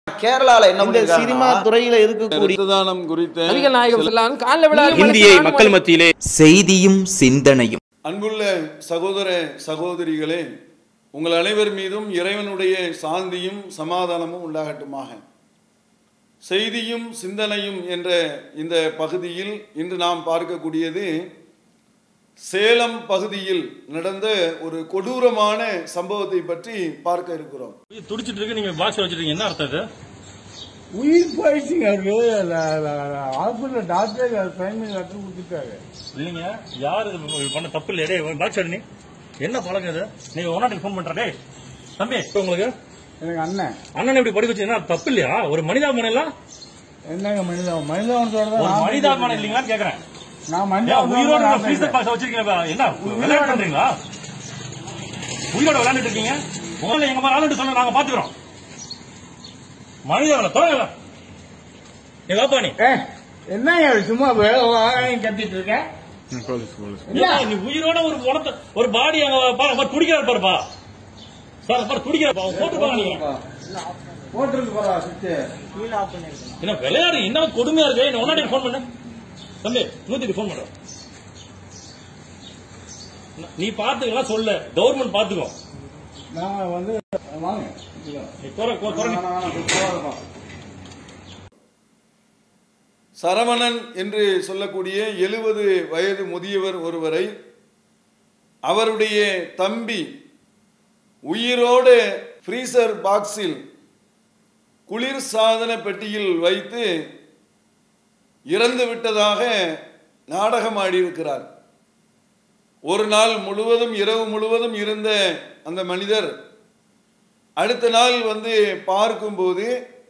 கேரளால என்ன இந்த சினிமா பண்ணிருக்காங்கன்னா, துறையில இருக்கக்கூடிய ரத்த தானம் குறித்த நபிகள் நாயகம் ஸல்லல்லாஹு காலைல விழா இந்திய மக்கள் மத்தியிலே செய்தியும் சிந்தனையும் அன்புள்ள சகோதர சகோதரிகளே உங்கள் அனைவர் மீதும் இறைவனுடைய சாந்தியும் சமாதானமும் உண்டாகட்டுமாக செய்தியும் சிந்தனையும் என்ற இந்த பகுதியில் இன்று நாம் பார்க்கக்கூடியது சேலம் பகுதியில் நடந்த ஒரு கொடூரமான சம்பவத்தை பற்றி பார்க்க இருக்கிறோம் துடிச்சிட்டு இருக்கு நீங்க பாக்ஸ் வச்சிருக்கீங்க என்ன அர்த்தம் இது உயிர் போயிடுச்சுங்க அவருக்கு ஹாஸ்பிட்டல் டாக்டர் டைமிங் லெட்டர் கொடுத்துட்டாரு இல்லைங்க யார் இது பண்ண தப்பு இல்லையா டேய் பாக்ஸ் அடி நீ என்ன பழக்கம் இது நீங்க ஒன்னாட்டி ஃபோன் பண்ற டேய் தம்பி இப்ப உங்களுக்கு எனக்கு அண்ணன் அண்ணன் இப்படி படிக்க வச்சு என்ன தப்பு இல்லையா ஒரு மனிதாபிமானம் இல்ல என்னங்க மனிதா மனிதாபனத்தோட தான் ஒரு நான் மனிதாபிமானம் இல்லைங்களான்னு கேக்குறேன் நான் ஏன் உயிரோட மனிதாபனம் ஃப்ரீசர் பாக்ஸ் வச்சிருக்கீங்க என்ன விளையாட்டு பண்றீங்களா உயிரோட விளையாண்டுட்டு இருக்கீங்க உங்களை எங்க மாதிரி ஆளுட்டு சொன்ன நாங்க பாத்துக்கிறோம் மனிதாபிமானம் தொடங்கல நீ வாப்பா நீ ஏ என்னங்க இது சும்மா வே- வாங்கன்னு கத்திட்டு இருக்க ஏன் நீ உயிரோட ஒரு உடத்த ஒரு பாடி அங்க பாரு பாரு துடிக்கிறார் பாருப்பா சார் பாரு துடிக்கிறார் பாரு போட்டு பாருங்க நீங்க போட்டிருக்கு போறா சுத்து என்ன விளையாடு என்ன கொடுமையா இருக்கு என்ன ஒன்னாடி ஃபோன் பண்ணு தம்பி நூத்தி ஃபோன் பண்ற நீ பாத்துக்கலாம் சொல்ல கவர்மெண்ட் பாத்துக்கோ நான் வந்து வாங்க நீ குறை குறை குறை நீ- சரவணன் என்று சொல்லக்கூடிய எழுபது வயது முதியவர் ஒருவரை அவருடைய தம்பி உயிரோடு ஃப்ரீசர் பாக்ஸில் குளிர் சாதன பெட்டியில் வைத்து இறந்து விட்டதாக நாடகம் ஆடியிருக்கிறார் ஒரு நாள் முழுவதும் இரவு முழுவதும் இருந்த அந்த மனிதர் அடுத்த நாள் வந்து பார்க்கும்போது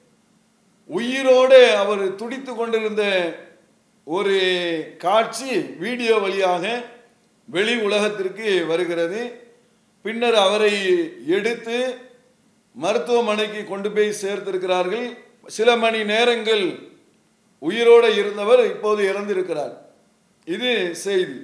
உயிரோடு அவர் துடித்து கொண்டிருந்த ஒரு காட்சி வீடியோ வழியாக வெளி உலகத்திற்கு வருகிறது பின்னர் அவரை எடுத்து மருத்துவமனைக்கு கொண்டு போய் சேர்த்திருக்கிறார்கள் சில மணி நேரங்கள் உயிரோடு இருந்தவர் இப்போது இறந்திருக்கிறார் இது செய்தி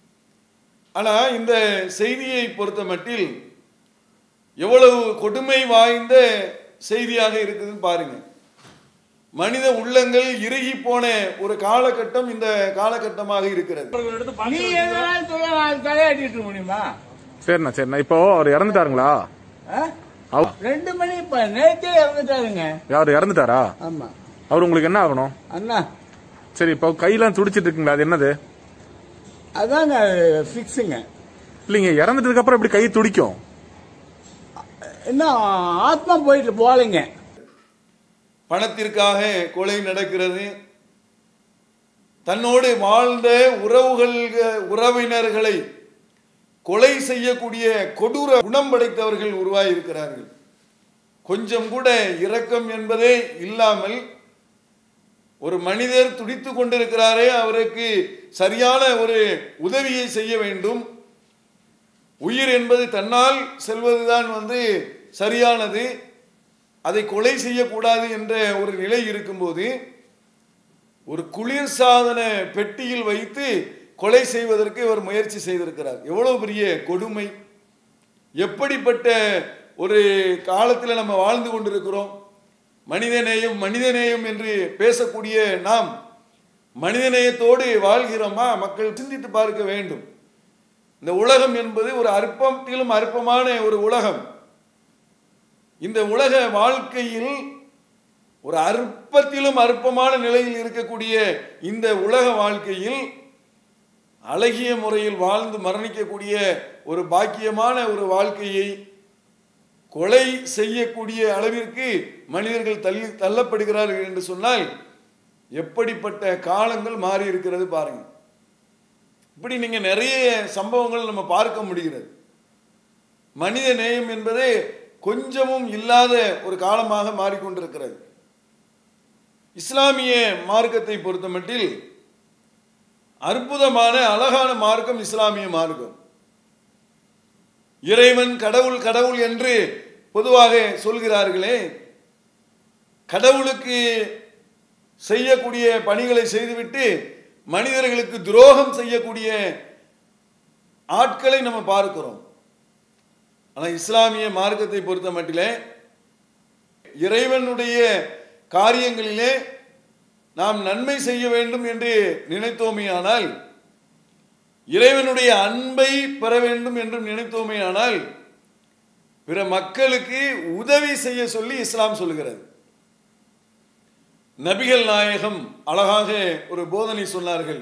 ஆனால் இந்த செய்தியை பொறுத்த மட்டில் எவ்வளவு கொடுமை வாய்ந்த செய்தியாக இருக்குதுன்னு பாருங்க மனித உள்ளங்கள் இறுகி போன ஒரு காலகட்டம் இந்த காலகட்டமாக இருக்கிறது எடுத்து நீ பாக்ஸ் எதனாலும் சொல்ல நான் தலையாட்டிட்டு முடியுமா சரிண்ணா சரிண்ணா இப்போ அவர் இறந்துட்டாருங்களா ஆ? அவ- ரெண்டு மணி இப்ப நேத்தே இறந்துட்டாருங்க யார் இறந்துட்டாரா ஆமா அவர் உங்களுக்கு என்ன ஆகணும் அண்ணா சரி இப்போ கையெல்லாம் துடிச்சிட்டு இருக்குங்களா அது என்னது அதாங்க ஃபிக்ஸுங்க இல்லைங்க இறந்துட்டதுக்கு அப்புறம் எப்படி கை துடிக்கும் இன்னும் ஆத்மா போயிட்டு போகலைங்க பணத்திற்காக கொலை நடக்கிறது தன்னோடு வாழ்ந்த உறவுகள் உறவினர்களை கொலை செய்யக்கூடிய கொடூர குணம் படைத்தவர்கள் உருவாகி இருக்கிறார்கள் கொஞ்சம் கூட இரக்கம் என்பதே இல்லாமல் ஒரு மனிதர் துடித்து கொண்டிருக்கிறாரே அவருக்கு சரியான ஒரு உதவியை செய்ய வேண்டும் உயிர் என்பது தன்னால் செல்வதுதான் வந்து சரியானது அதை கொலை செய்யக்கூடாது என்ற ஒரு நிலை இருக்கும்போது ஒரு குளிர்சாதன பெட்டியில் வைத்து கொலை செய்வதற்கு இவர் முயற்சி செய்திருக்கிறார் எவ்வளவு பெரிய கொடுமை எப்படிப்பட்ட ஒரு காலத்தில் நம்ம வாழ்ந்து கொண்டிருக்கிறோம் மனிதநேயம் மனிதநேயம் என்று பேசக்கூடிய நாம் மனிதநேயத்தோடு வாழ்கிறோமா மக்கள் சிந்தித்து பார்க்க வேண்டும் இந்த உலகம் என்பது ஒரு அற்பத்திலும் அற்பமான ஒரு உலகம் இந்த உலக வாழ்க்கையில் ஒரு அற்பத்திலும் அற்பமான நிலையில் இருக்கக்கூடிய இந்த உலக வாழ்க்கையில் அழகிய முறையில் வாழ்ந்து மரணிக்கக்கூடிய ஒரு பாக்கியமான ஒரு வாழ்க்கையை கொலை செய்யக்கூடிய அளவிற்கு மனிதர்கள் தள்ளி தள்ளப்படுகிறார்கள் என்று சொன்னால் எப்படிப்பட்ட காலங்கள் மாறி இருக்கிறது பாருங்க இப்படி நீங்க நிறைய சம்பவங்கள் நம்ம பார்க்க முடிகிறது மனித நேயம் என்பதே கொஞ்சமும் இல்லாத ஒரு காலமாக மாறிக்கொண்டிருக்கிறது இஸ்லாமிய மார்க்கத்தை பொறுத்தமட்டில் அற்புதமான அழகான மார்க்கம் இஸ்லாமிய மார்க்கம் இறைவன் கடவுள் கடவுள் என்று பொதுவாக சொல்கிறார்களே கடவுளுக்கு செய்யக்கூடிய பணிகளை செய்துவிட்டு மனிதர்களுக்கு துரோகம் செய்யக்கூடிய ஆட்களை நம்ம பார்க்கிறோம் ஆனால் இஸ்லாமிய மார்க்கத்தை பொறுத்த மட்டிலே இறைவனுடைய காரியங்களிலே நாம் நன்மை செய்ய வேண்டும் என்று நினைத்தோமேயானால் இறைவனுடைய அன்பை பெற வேண்டும் என்று நினைத்தோமேயானால் பிற மக்களுக்கு உதவி செய்ய சொல்லி இஸ்லாம் சொல்லுகிறது நபிகள் நாயகம் அழகாக ஒரு போதனை சொன்னார்கள்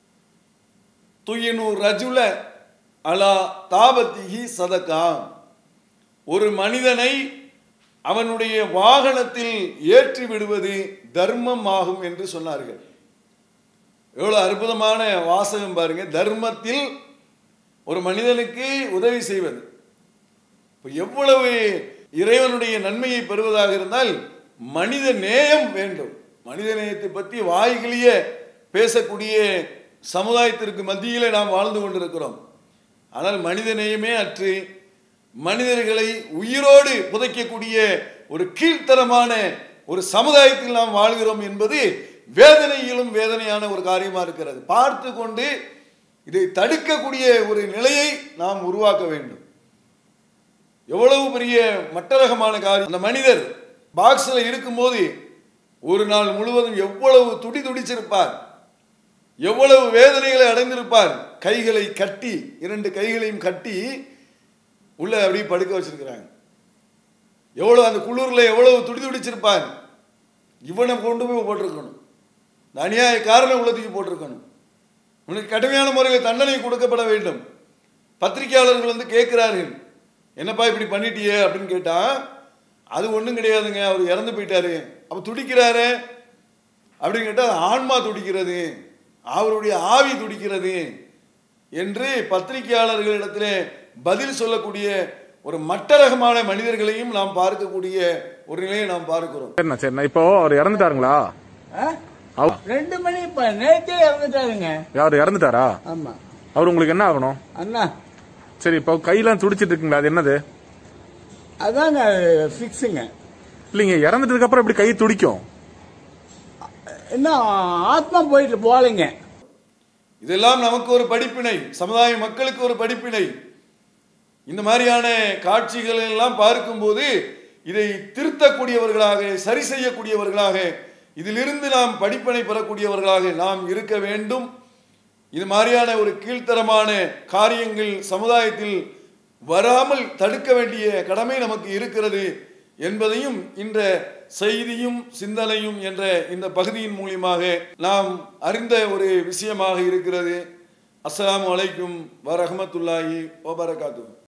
துயினு ரஜுல அலா தாபத்திஹி சதகா ஒரு மனிதனை அவனுடைய வாகனத்தில் ஏற்றி விடுவது தர்மம் ஆகும் என்று சொன்னார்கள் எவ்வளவு அற்புதமான வாசகம் பாருங்க தர்மத்தில் ஒரு மனிதனுக்கு உதவி செய்வது இப்ப எவ்வளவு இறைவனுடைய நன்மையை பெறுவதாக இருந்தால் மனித நேயம் வேண்டும் மனித நேயத்தை பற்றி வாய்களிய பேசக்கூடிய சமுதாயத்திற்கு மத்தியிலே நாம் வாழ்ந்து கொண்டிருக்கிறோம் ஆனால் மனித நேயமே அற்று மனிதர்களை உயிரோடு புதைக்கக்கூடிய ஒரு கீழ்த்தரமான ஒரு சமுதாயத்தில் நாம் வாழ்கிறோம் என்பது வேதனையிலும் வேதனையான ஒரு காரியமா இருக்கிறது பார்த்து கொண்டு இதை தடுக்கக்கூடிய ஒரு நிலையை நாம் உருவாக்க வேண்டும் எவ்வளவு பெரிய மட்டரகமான காரியம் அந்த மனிதர் பாக்ஸில் இருக்கும்போது ஒரு நாள் முழுவதும் எவ்வளவு துடி துடிச்சிருப்பார் எவ்வளவு வேதனைகளை அடைந்திருப்பார் கைகளை கட்டி இரண்டு கைகளையும் கட்டி உள்ள அப்படியே படுக்க வச்சிருக்கிறாங்க எவ்வளவு அந்த குளிர்ல எவ்வளவு துடி துடிச்சிருப்பார் இவனை கொண்டு போய் போட்டிருக்கணும் இந்த அநியாய காரணம் உள்ளத்துக்கு போட்டிருக்கணும் உனக்கு கடுமையான முறையில் தண்டனை கொடுக்கப்பட வேண்டும் பத்திரிகையாளர்கள் வந்து கேட்கிறார்கள் என்னப்பா இப்படி பண்ணிட்டியே அப்படின்னு கேட்டா அது ஒன்றும் கிடையாதுங்க அவர் இறந்து போயிட்டாரு அப்ப துடிக்கிறாரு அப்படின்னு கேட்டால் ஆன்மா துடிக்கிறது அவருடைய ஆவி துடிக்கிறது என்று பத்திரிகையாளர்களிடத்திலே பதில் சொல்லக்கூடிய ஒரு மட்டரகமான மனிதர்களையும் நாம் பார்க்கக்கூடிய ஒரு நிலையை நாம் பார்க்கிறோம் சரிண்ணா சரிண்ணா இப்போ அவர் இறந்துட்டாருங்களா ஆ? அவ- ரெண்டு மணி இப்ப நேத்தே இறந்துட்டாருங்க அவர் இறந்துட்டாரா ஆமா அவர் உங்களுக்கு என்ன ஆகணும் அண்ணா சரி இப்போ கையெல்லாம் துடிச்சிட்டு இருக்குங்களா அது என்னது அதாங்க ஃபிக்ஸுங்க இல்லைங்க இறந்துட்டதுக்கு அப்புறம் எப்படி கை துடிக்கும் இன்னும் ஆத்மா போயிட்டு போகலைங்க இதெல்லாம் நமக்கு ஒரு படிப்பினை சமுதாய மக்களுக்கு ஒரு படிப்பினை இந்த மாதிரியான காட்சிகள் எல்லாம் பார்க்கும்போது இதை திருத்தக்கூடியவர்களாக சரி செய்யக்கூடியவர்களாக இதிலிருந்து நாம் படிப்பினை பெறக்கூடியவர்களாக நாம் இருக்க வேண்டும் இது மாதிரியான ஒரு கீழ்த்தரமான காரியங்கள் சமுதாயத்தில் வராமல் தடுக்க வேண்டிய கடமை நமக்கு இருக்கிறது என்பதையும் இந்த செய்தியும் சிந்தனையும் என்ற இந்த பகுதியின் மூலியமாக நாம் அறிந்த ஒரு விஷயமாக இருக்கிறது அஸ்ஸலாமு அலைக்கும் வரஹமத்துல்லாஹி வபரகாத்துஹு